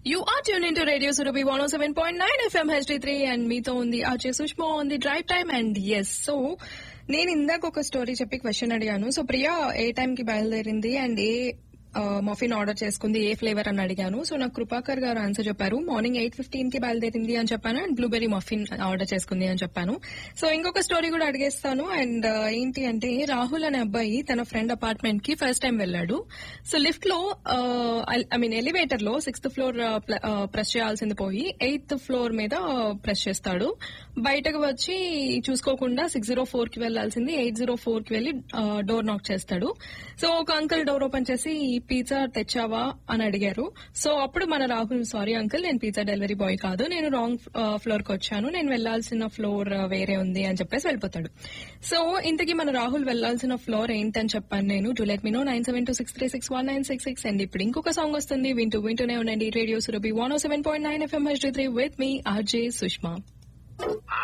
you are tune in to radio Surabhi one seven point nine FM HD three and మీతో ఉంది RJ Sushma on the drive time and yes so నేను ఇందాక ఒక story చెప్పి question అడిగాను so Priya ఏ time కి బయలుదేరింది అండ్ ఏ మఫిన్ ఆర్డర్ చేసుకుంది ఏ ఫ్లేవర్ అని అడిగాను సో నాకు కృపాకర్ గారు ఆన్సర్ చెప్పారు మార్నింగ్ ఎయిట్ ఫిఫ్టీన్ కి బయలుదేరింది అని చెప్పాను అండ్ బ్లూబెర్రీ మఫిన్ ఆర్డర్ చేసుకుంది అని చెప్పాను సో ఇంకొక స్టోరీ కూడా అడిగేస్తాను అండ్ ఏంటి అంటే రాహుల్ అనే అబ్బాయి తన ఫ్రెండ్ అపార్ట్మెంట్ కి ఫస్ట్ టైం వెళ్ళాడు సో లిఫ్ట్ లో ఐ మీన్ ఎలివేటర్ లో సిక్స్త్ ఫ్లోర్ ప్రెస్ చేయాల్సింది పోయి ఎయిత్ ఫ్లోర్ మీద ప్రెస్ చేస్తాడు బయటకు వచ్చి చూసుకోకుండా సిక్స్ జీరో ఫోర్ కి వెళ్లాల్సింది ఎయిట్ జీరో ఫోర్ కి వెళ్లి డోర్ నాక్ చేస్తాడు సో ఒక అంకుల్ డోర్ ఓపెన్ చేసి పిజ్జా తెచ్చావా అని అడిగారు సో అప్పుడు మన రాహుల్ సారీ అంకుల్ నేను పిజ్జా డెలివరీ బాయ్ కాదు నేను రాంగ్ ఫ్లోర్ కి వచ్చాను నేను వెళ్లాల్సిన ఫ్లోర్ వేరే ఉంది అని చెప్పేసి వెళ్ళిపోతాడు సో ఇంతకీ మన రాహుల్ వెళ్లాల్సిన ఫ్లోర్ ఏంటని చెప్పాను నేను to let me know nine seven two six three six one nine six six and ఇప్పుడు ఇంకొక సాంగ్ వస్తుంది వింటూ వింటూనే ఉండండి radio Surabhi one seven point nine FM H three with me RJ Sushma